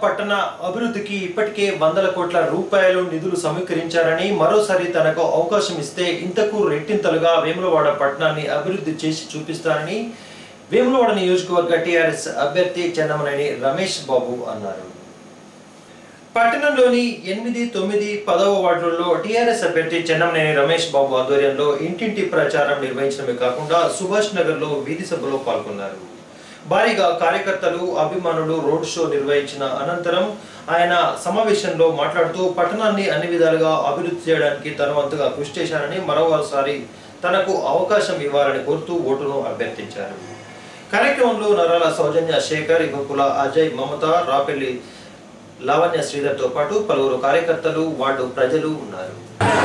పట్టణ అభివృద్ధికి ఇప్పటికే వందల కోట్ల రూపాయలు నిధులు సమీకరించారని మరోసారి తనకు అవకాశం ఇస్తే ఇంతకు రెట్టింతలుగా వేములవాడ పట్టణాన్ని అభివృద్ధి చేసి చూపిస్తారని వేములవాడ నియోజకవర్గ టీఆర్ఎస్ అభ్యర్థి చెన్నమనేని రమేష్ బాబు అన్నారు పట్టణంలోని ఎనిమిది తొమ్మిది పదవ వార్డులలో టీఆర్ఎస్ అభ్యర్థి చెన్నమనేని రమేష్ బాబు ఆధ్వర్యంలో ఇంటింటి ప్రచారం నిర్వహించడమే కాకుండా సుభాష్ నగర్ లో వీధి సభలో పాల్గొన్నారు భారీగా కార్యకర్తలు అభిమానులు రోడ్ షో నిర్వహించిన అనంతరం ఆయన సమావేశంలో మాట్లాడుతూ పట్టణాన్ని అన్ని విధాలుగా అభివృద్ధి చేయడానికి తన వంతుగా కృషి చేశారని మరోసారి తనకు అవకాశం ఇవ్వాలని కోరుతూ ఓటును అభ్యర్థించారు కార్యక్రమంలో నరాల సౌజన్య శేఖర్ ఇవ్వకుల అజయ్ మమత రాపెల్లి లావణ్య శ్రీధర్తో పాటు పలువురు కార్యకర్తలు వార్డు ప్రజలు ఉన్నారు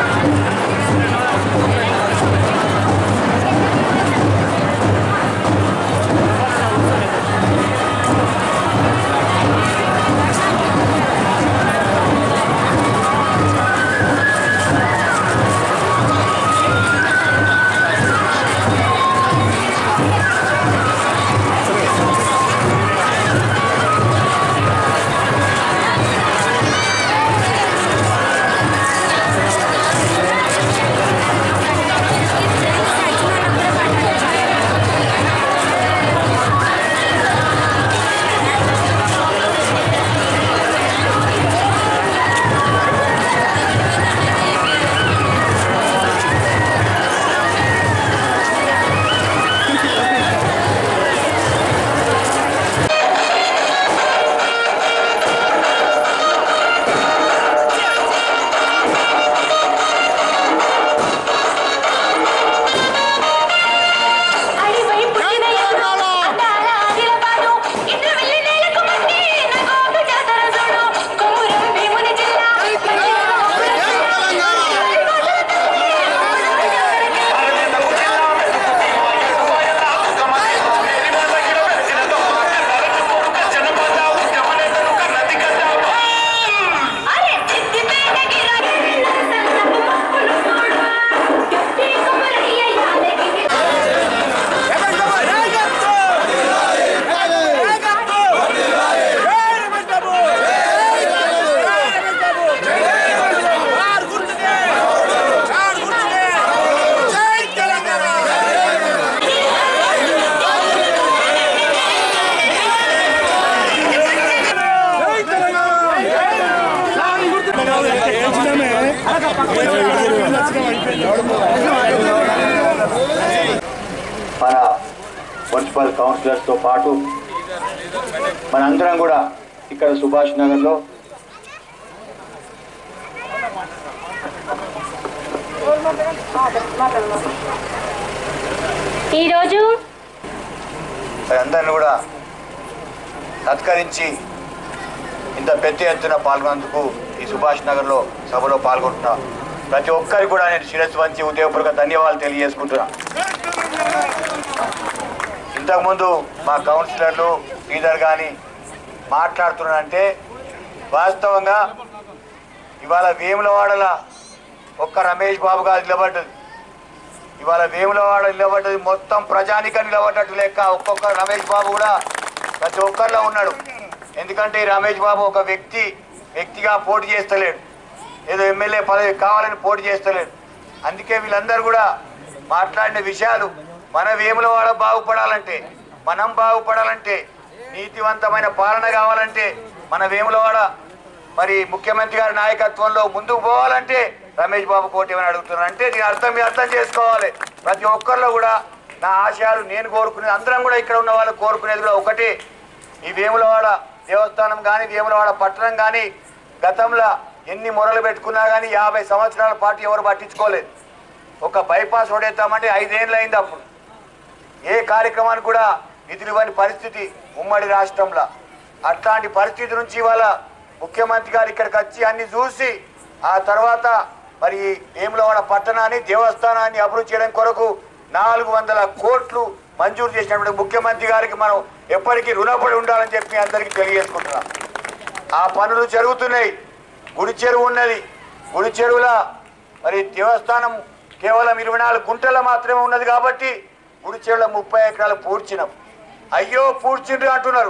అడివై పుట్టిన ఎల్లు, అందాల ఆదిలపాడు, ఇటు వెళ్ళి నేలకు మట్టి, నగోక జాతర చూడు, కొమురం భీముని జిల్లా, అరే సిద్దిపేట గిరగి, నరసన్నపు మొక్కులు చూడు, గట్టి కొమరయ్య యాదగిరి మన మున్సిపల్ కౌన్సిలర్స్తో పాటు మనందరం కూడా ఇక్కడ సుభాష్ నగర్లో ఈరోజు అందరిని కూడా సత్కరించి ఇంత పెద్ద ఎత్తున పాల్గొన్నందుకు ఈ సుభాష్ నగర్లో సభలో పాల్గొంటున్నా ప్రతి ఒక్కరికి కూడా నేను శిరస్సు వంచి ఉదయపూర్వక ధన్యవాదాలు తెలియజేసుకుంటున్నా ఇంతకుముందు మా కౌన్సిలర్లు లీడర్ కానీ మాట్లాడుతున్నారంటే వాస్తవంగా ఇవాళ వేములవాడల ఒక్క రమేష్ బాబు గారు నిలబడ్డది ఇవాళ వేములవాడ నిలబడ్డది మొత్తం ప్రజానిక నిలబడ్డట్టు లెక్క ఒక్కొక్క రమేష్ బాబు కూడా ప్రతి ఒక్కరిలో ఉన్నాడు ఎందుకంటే ఈ రమేష్ బాబు ఒక వ్యక్తి వ్యక్తిగా పోటీ చేస్తలేడు ఏదో ఎమ్మెల్యే పదవి కావాలని పోటీ చేస్తలేడు అందుకే వీళ్ళందరూ కూడా మాట్లాడిన విషయాలు మన వేములవాడ బాగుపడాలంటే మనం బాగుపడాలంటే నీతివంతమైన పాలన కావాలంటే మన వేములవాడ మరి ముఖ్యమంత్రి గారి నాయకత్వంలో ముందుకు పోవాలంటే రమేష్ బాబు కోటి ఏమని అడుగుతున్నారు అంటే దీని అర్థం మీరు అర్థం చేసుకోవాలి ప్రతి ఒక్కరిలో కూడా నా ఆశయాలు నేను కోరుకునేది అందరం కూడా ఇక్కడ ఉన్న వాళ్ళు కోరుకునేది కూడా ఒకటే ఈ వేములవాడ దేవస్థానం కానీ వేములవాడ పట్టణం కానీ గతంలో ఎన్ని మొరలు పెట్టుకున్నా కానీ యాభై సంవత్సరాల పాటు ఎవరు పట్టించుకోలేదు ఒక బైపాస్ ఓడేద్దామంటే ఐదేళ్ళు అయింది అప్పుడు ఏ కార్యక్రమానికి కూడా నిధులు ఇవ్వని పరిస్థితి ఉమ్మడి రాష్ట్రంలో అట్లాంటి పరిస్థితి నుంచి ఇవాళ ముఖ్యమంత్రి గారు ఇక్కడికి వచ్చి అన్ని చూసి ఆ తర్వాత మరి వేములవాడ పట్టణాన్ని దేవస్థానాన్ని అభివృద్ధి చేయడం కొరకు నాలుగు వందల కోట్లు మంజూరు చేసినటువంటి ముఖ్యమంత్రి గారికి మనం ఎప్పటికీ రుణపడి ఉండాలని చెప్పి మీ అందరికీ తెలియజేసుకుంటున్నాం ఆ పనులు జరుగుతున్నాయి గుడి చెరువు ఉన్నది గుడి చెరువుల మరి దేవస్థానం కేవలం ఇరవై నాలుగు గుంటల మాత్రమే ఉన్నది కాబట్టి గుడి చెరువుల ముప్పై ఎకరాలు పూడ్చినాం అయ్యో పూడ్చిండ్రు అంటున్నారు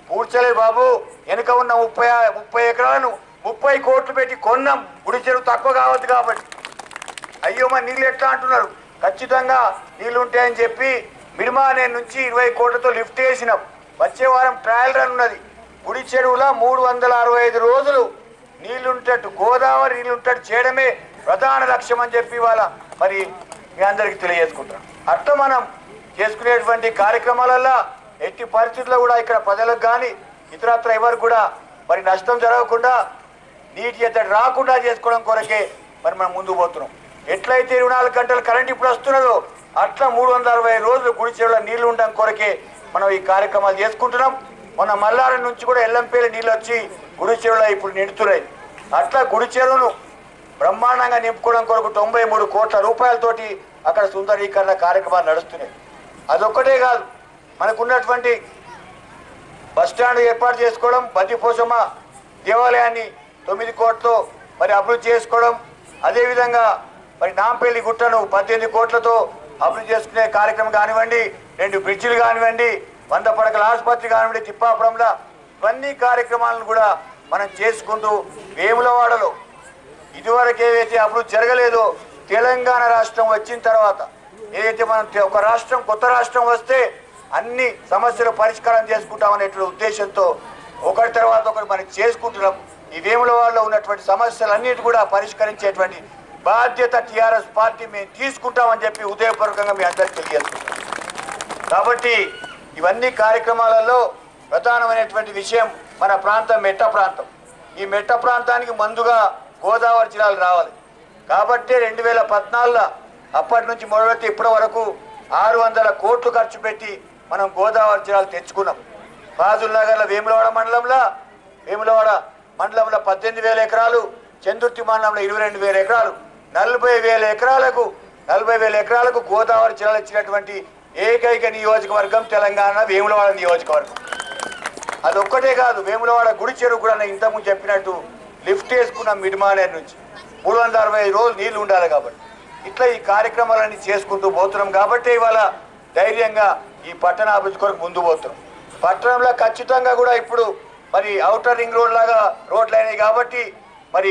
పూడ్చలేదు బాబు వెనుక ఉన్న ముప్పై ముప్పై ఎకరాలను ముప్పై కోట్లు పెట్టి కొన్నాం గుడి చెరువు తక్కువ కావద్దు కాబట్టి అయ్యో మరి నీళ్ళు ఎట్లా అంటున్నారు ఖచ్చితంగా నీళ్ళు ఉంటాయని చెప్పి మిడిమానే నుంచి ఇరవై కోట్లతో లిఫ్ట్ వేసినాం వచ్చే వారం ట్రయల్ రన్ ఉన్నది గుడి చెరువులో మూడు వందల అరవై ఐదు రోజులు నీళ్లుంటట్టు గోదావరి నీళ్లుంటట్టు చేయడమే ప్రధాన లక్ష్యం అని చెప్పి ఇవాళ మరి మీ అందరికీ తెలియజేసుకుంటాం అట్లా మనం చేసుకునేటువంటి కార్యక్రమాలల్లో ఎట్టి పరిస్థితుల్లో కూడా ఇక్కడ ప్రజలకు కానీ ఇతరత్ర ఎవరికి కూడా మరి నష్టం జరగకుండా నీటి ఎత్తడి రాకుండా చేసుకోవడం కొరకే మరి మనం ముందుకు పోతున్నాం ఎట్లయితే ఇరవై నాలుగు గంటలు కరెంట్ ఇప్పుడు వస్తున్నదో అట్లా మూడు వందల అరవై రోజులు గుడి చెరువులో నీళ్లు ఉండడం కొరకే మనం ఈ కార్యక్రమాలు చేసుకుంటున్నాం మొన్న మల్లారం నుంచి కూడా ఎల్లంపేలి నీళ్ళు వచ్చి గుడి చెరువులో ఇప్పుడు నిండుతున్నాయి అట్లా గుడి చెరువును బ్రహ్మాండంగా నింపుకోవడం కొరకు తొంభై మూడు కోట్ల రూపాయలతోటి అక్కడ సుందరీకరణ కార్యక్రమాలు నడుస్తున్నాయి అదొక్కటే కాదు మనకున్నటువంటి బస్ స్టాండ్ ఏర్పాటు చేసుకోవడం బద్దిపోసమ్మ దేవాలయాన్ని తొమ్మిది కోట్లతో మరి అభివృద్ధి చేసుకోవడం అదేవిధంగా మరి నాంపల్లి గుట్టను పద్దెనిమిది కోట్లతో అభివృద్ధి చేసుకునే కార్యక్రమం కానివ్వండి రెండు బ్రిడ్జిలు కానివ్వండి వంద పడకల ఆసుపత్రి కానివ్వండి తిప్పాపురంలో ఇవన్నీ కార్యక్రమాలను కూడా మనం చేసుకుంటూ వేములవాడలో ఇదివరకు ఏవైతే అభివృద్ధి జరగలేదో తెలంగాణ రాష్ట్రం వచ్చిన తర్వాత ఏదైతే మనం తె- ఒక రాష్ట్రం కొత్త రాష్ట్రం వస్తే అన్ని సమస్యలు పరిష్కారం చేసుకుంటాం అనేటువంటి ఉద్దేశంతో ఒకటి తర్వాత ఒకటి మనం చేసుకుంటున్నాం ఈ వేములవాడలో ఉన్నటువంటి సమస్యలన్నిటి కూడా పరిష్కరించేటువంటి బాధ్యత టీఆర్ఎస్ పార్టీ మేము తీసుకుంటామని చెప్పి ఉదయపూర్వకంగా మీ అందరికీ తెలియజేస్తున్నాం కాబట్టి ఇవన్నీ కార్యక్రమాలలో ప్రధానమైనటువంటి విషయం మన ప్రాంతం మెట్ట ప్రాంతం ఈ మెట్ట ప్రాంతానికి ముందుగా గోదావరి జిల్లాలు రావాలి కాబట్టి రెండు వేల పద్నాలుగులో అప్పటి నుంచి మొదలుపెట్టి ఇప్పటి వరకు ఆరు వందల కోట్లు ఖర్చు పెట్టి మనం గోదావరి జిల్లాలు తెచ్చుకున్నాం ఫాజుల్ నగర్లో వేములవాడ మండలంలో వేములవాడ మండలంలో పద్దెనిమిది వేల ఎకరాలు చందుర్తి మండలంలో ఇరవై రెండు వేల ఎకరాలు నలభై వేల ఎకరాలకు నలభై వేల ఎకరాలకు గోదావరి జిల్లాలు ఇచ్చినటువంటి ఏకైక నియోజకవర్గం తెలంగాణ వేములవాడ నియోజకవర్గం అది ఒక్కటే కాదు వేములవాడ గుడి చెరువు కూడా నేను ఇంతకుముందు చెప్పినట్టు లిఫ్ట్ వేసుకున్నాం మిడ్మానేర్ నుంచి మూడు వందల అరవై ఐదు రోజులు నీళ్లు ఉండాలి కాబట్టి ఇట్లా ఈ కార్యక్రమాలన్నీ చేసుకుంటూ పోతున్నాం కాబట్టి ఇవాళ ధైర్యంగా ఈ పట్టణ అభివృద్ధి కొరకు ముందు పోతున్నాం పట్టణంలో ఖచ్చితంగా కూడా ఇప్పుడు మరి అవుటర్ రింగ్ రోడ్ లాగా రోడ్లు అయినాయి కాబట్టి మరి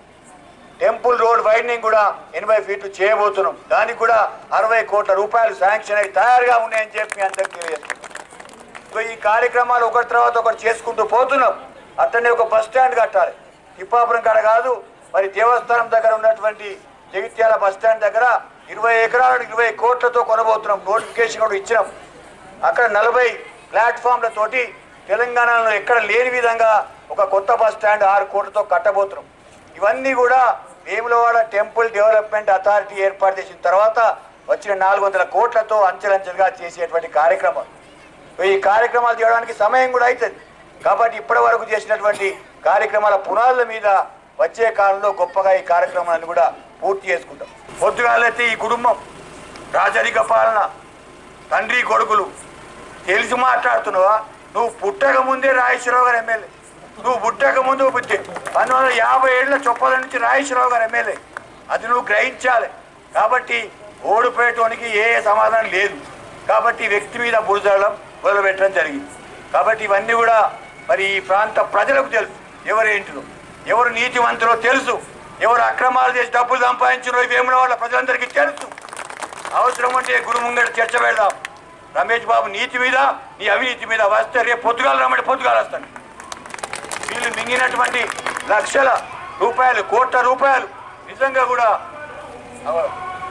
టెంపుల్ రోడ్ వైడనింగ్ కూడా ఎనభై ఫీట్లు చేయబోతున్నాం దానికి కూడా అరవై కోట్ల రూపాయలు శాంక్షన్ అయి తయారుగా ఉన్నాయని చెప్పి మీ అందరికీ తెలియజేస్తున్నాం సో ఈ కార్యక్రమాలు ఒకటి తర్వాత ఒకటి చేసుకుంటూ పోతున్నాం అట్లనే ఒక బస్ స్టాండ్ కట్టాలి తిప్పాపురం కాడ కాదు మరి దేవస్థానం దగ్గర ఉన్నటువంటి జగిత్యాల బస్ స్టాండ్ దగ్గర ఇరవై ఎకరాలకు ఇరవై కోట్లతో కొనబోతున్నాం నోటిఫికేషన్ కూడా ఇచ్చినాం అక్కడ నలభై ప్లాట్ఫామ్లతోటి తెలంగాణలో ఎక్కడ లేని విధంగా ఒక కొత్త బస్ స్టాండ్ ఆరు కోట్లతో కట్టబోతున్నాం ఇవన్నీ కూడా వేములవాడ టెంపుల్ డెవలప్మెంట్ అథారిటీ ఏర్పాటు చేసిన తర్వాత వచ్చిన నాలుగు వందల కోట్లతో అంచెలంచెలుగా చేసేటువంటి కార్యక్రమం ఈ కార్యక్రమాలు చేయడానికి సమయం కూడా అవుతుంది కాబట్టి ఇప్పటి వరకు చేసినటువంటి కార్యక్రమాల పునాదుల మీద వచ్చే కాలంలో గొప్పగా ఈ కార్యక్రమాలను కూడా పూర్తి చేసుకుంటాం పొద్దుగాలైతే ఈ కుటుంబం రాజరిక పాలన తండ్రి కొడుకులు తెలిసి మాట్లాడుతున్నావా నువ్వు పుట్టక ముందే రాజేశ్వరరావు గారు ఎమ్మెల్యే నువ్వు పుట్టక ముందు బుద్ధి పంతొమ్మిది వందల యాభై ఏళ్ళ చొప్పల నుంచి రాజేశ్వరరావు గారు ఎమ్మెల్యే అది నువ్వు గ్రహించాలి కాబట్టి ఓడిపోయేటోనికి ఏ ఏ సమాధానం లేదు కాబట్టి ఈ వ్యక్తి మీద బురదడం మొదలుపెట్టడం జరిగింది కాబట్టి ఇవన్నీ కూడా మరి ఈ ప్రాంత ప్రజలకు తెలుసు ఎవరేంటిలో ఎవరు నీతివంతులో తెలుసు ఎవరు అక్రమాలు చేసి డబ్బులు సంపాదించారో వేముల వాళ్ళ ప్రజలందరికీ తెలుసు అవసరం అంటే గురు ముంగట చర్చ పెడదాం రమేష్ బాబు నీతి మీద నీ అవినీతి మీద వస్తే రేపు పొద్దుగాలు రమ్మంటే పొద్దుగాలు వస్తాను వీళ్ళు మింగినటువంటి లక్షల రూపాయలు కోట్ల రూపాయలు నిజంగా కూడా అవ-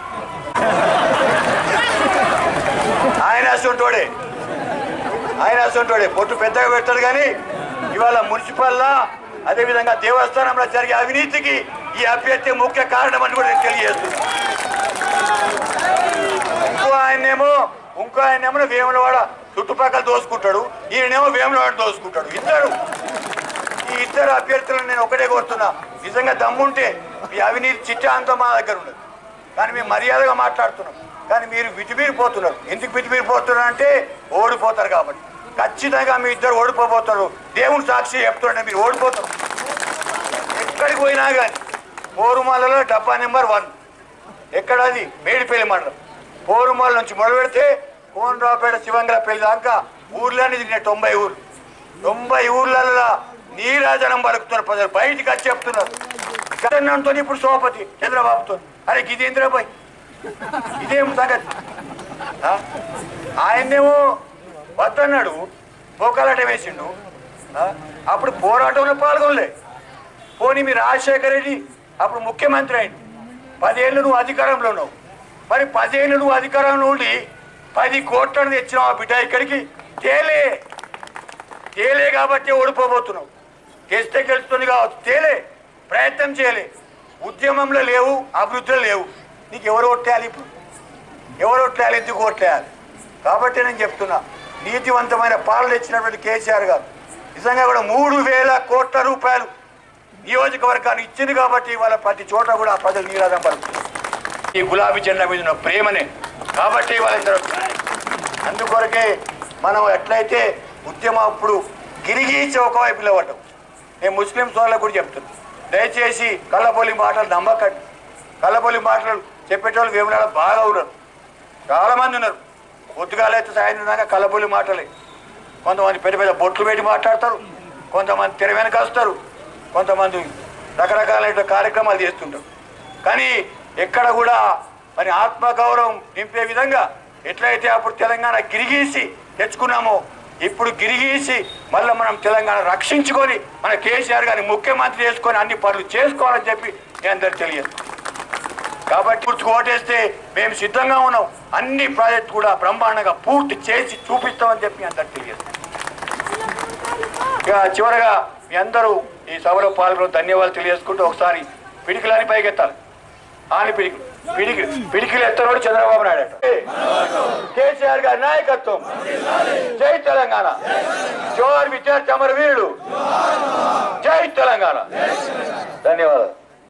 ఆయన అసంటోడే ఆయన అసంటోడే పొట్టు పెద్దగా పెడతాడు కానీ ఇవాళ మున్సిపల్లా అదేవిధంగా దేవస్థానంలో జరిగే అవినీతికి ఈ అభ్యర్థి ముఖ్య కారణం అని కూడా నేను తెలియజేస్తున్నాను ఇంకో ఆయనేమో ఇంకో ఆయనేమో వేములవాడ చుట్టుపక్కల దోసుకుంటాడు ఈయనేమో వేములవాడ దోసుకుంటాడు ఇద్దరు ఈ ఇద్దరు అభ్యర్థులను నేను ఒకటే కోరుతున్నా నిజంగా దమ్ముంటే మీ అవినీతి చిట్టా అంతా మా దగ్గర ఉండదు కానీ మేము మర్యాదగా మాట్లాడుతున్నాం కానీ మీరు విటిమీరిపోతున్నారు ఎందుకు విటిమీరిపోతున్నారు అంటే ఓడిపోతారు కాబట్టి ఖచ్చితంగా మీ ఇద్దరు ఓడిపోబోతారు దేవుని సాక్షి చెప్తుంటే మీరు ఓడిపోతారు ఎక్కడికి పోయినా కానీ పోరుమాలలో డబ్బా నెంబర్ వన్ ఎక్కడది మేడిపల్లి మండలం పోరుమాల నుంచి మొదలు పెడితే కోనరావుపేట శివంగల పెళ్లి దాకా ఊర్లోనే తిరిగిన తొంభై ఊరు తొంభై ఊర్లలో నీరాజనం పలుకుతున్నారు ప్రజలు బయటికి వచ్చి చెప్తున్నారు జగన్తో ఇప్పుడు సోపతి చంద్రబాబుతో అరే ఇది ఇంద్రబాయ్ ఇదేం సంగతి ఆ? ఆయన్నేమో వద్దన్నాడు పోకాలట వేసిండు ఆ? అప్పుడు పోరాటంలో పాల్గొనలే పోనీ మీ రాజశేఖర రెడ్డి అప్పుడు ముఖ్యమంత్రి అయింది పదేళ్ళు నువ్వు అధికారంలో ఉన్నావు మరి పదేళ్ళు నువ్వు అధికారంలో ఉండి పది కోట్లను తెచ్చినావు ఆ బిడ్డ ఇక్కడికి తేలే తేలే కాబట్టి ఓడిపోబోతున్నావు తెస్తే గెలుస్తుంది కావచ్చు తేలే ప్రయత్నం చేయలే ఉద్యమంలో లేవు అభివృద్ధిలో లేవు నీకు ఎవరు ఓట్లేయాలి ఇప్పుడు ఎవరు ఓట్లేయాలి ఎందుకు ఓట్లేయాలి కాబట్టి నేను చెప్తున్నా నీతివంతమైన పాలన ఇచ్చినటువంటి కేసీఆర్ గారు నిజంగా కూడా మూడు వేల కోట్ల రూపాయలు నియోజకవర్గాన్ని ఇచ్చింది కాబట్టి వాళ్ళ ప్రతి చోట కూడా ఆ ప్రజలు నీరాదం పలుకుతున్నారు ఈ గులాబీ జెండా మీద ఉన్న ప్రేమనే కాబట్టి వాళ్ళందరూ అందుకొరకే మనం ఎట్లయితే ఉద్యమం అప్పుడు గిరిగీచి ఒకవైపు పిలవటం నేను ముస్లిం సోదరులకు కూడా చెప్తున్నాను దయచేసి కళ్ళబొలి మాటలు నమ్మకండి కళ్ళబొలి మాటలు చెప్పేటోళ్ళు వేములాడ బాగా ఉన్నారు చాలా మంది ఉన్నారు పొద్దుగాలైతే సాయంత్రం దాకా కళ్ళబొలి మాటలే కొంతమంది పెద్ద పెద్ద బొట్లు పెట్టి మాట్లాడతారు కొంతమంది తెర వెనక వస్తారు కొంతమంది రకరకాలైన కార్యక్రమాలు చేస్తుంటారు కానీ ఎక్కడ కూడా మరి ఆత్మగౌరవం నింపే విధంగా ఎట్లయితే అప్పుడు తెలంగాణ గిరిగీసి తెచ్చుకున్నామో ఇప్పుడు గిరిగీసి మళ్ళీ మనం తెలంగాణ రక్షించుకొని మన కేసీఆర్ గారిని ముఖ్యమంత్రి చేసుకొని అన్ని పనులు చేసుకోవాలని చెప్పి నేను అందరు తెలియదు కాబట్టి గుర్తుకు ఓటేస్తే మేము సిద్ధంగా ఉన్నాం అన్ని ప్రాజెక్టు కూడా బ్రహ్మాండంగా పూర్తి చేసి చూపిస్తామని చెప్పి అందరు తెలియదు ఇక చివరగా మీ అందరూ ఈ సభలో పాల్గొని ధన్యవాదాలు తెలియజేసుకుంటూ ఒకసారి పిడికిలని పైకెత్తాలి ఆని పిడికి పిడికి పిడికిలు ఎత్తనోడు చంద్రబాబు నాయుడు అట. కేసీఆర్ గారి నాయకత్వం జై తెలంగాణ జోహార్ విద్యార్థి అమర వీరుడు జై తెలంగాణ